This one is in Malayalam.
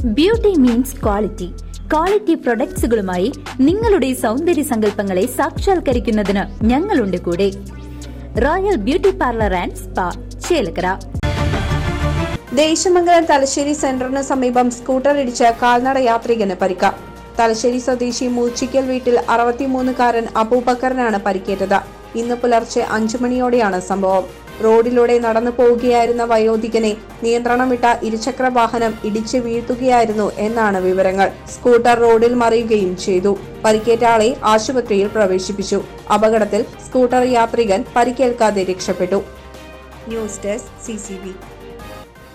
ബ്യൂട്ടി മീൻസ് ക്വാളിറ്റി ക്വാളിറ്റി പ്രൊഡക്ട്സുകളുമായി നിങ്ങളുടെ സൗന്ദര്യ സങ്കല്പങ്ങളെ സാക്ഷാത്കരിക്കുന്നതിന് ഞങ്ങളുണ്ട് കൂടെ royal beauty parlour and spa Chelakkara Desamangalam Thalassery സെന്ററിന് സമീപം സ്കൂട്ടർ ഇടിച്ച് കാൽനട യാത്രികന് പരിക്ക തലശ്ശേരി സ്വദേശി മൂച്ചിക്കൽ വീട്ടിൽ അറുപത്തിമൂന്നുകാരൻ അബൂബക്കറിനാണ് പരിക്കേറ്റത് ഇന്ന് പുലർച്ചെ അഞ്ചു മണിയോടെയാണ് സംഭവം റോഡിലൂടെ നടന്നു പോവുകയായിരുന്ന വയോധികനെ നിയന്ത്രണം വിട്ട ഇരുചക്ര വാഹനം ഇടിച്ച് വീഴ്ത്തുകയായിരുന്നു എന്നാണ് വിവരങ്ങൾ സ്കൂട്ടർ റോഡിൽ മറിയുകയും ചെയ്തു പരിക്കേറ്റ ആളെ ആശുപത്രിയിൽ പ്രവേശിപ്പിച്ചു അപകടത്തിൽ സ്കൂട്ടർ യാത്രികൻ പരിക്കേൽക്കാതെ രക്ഷപ്പെട്ടു ന്യൂസ് ഡെസ്ക് സി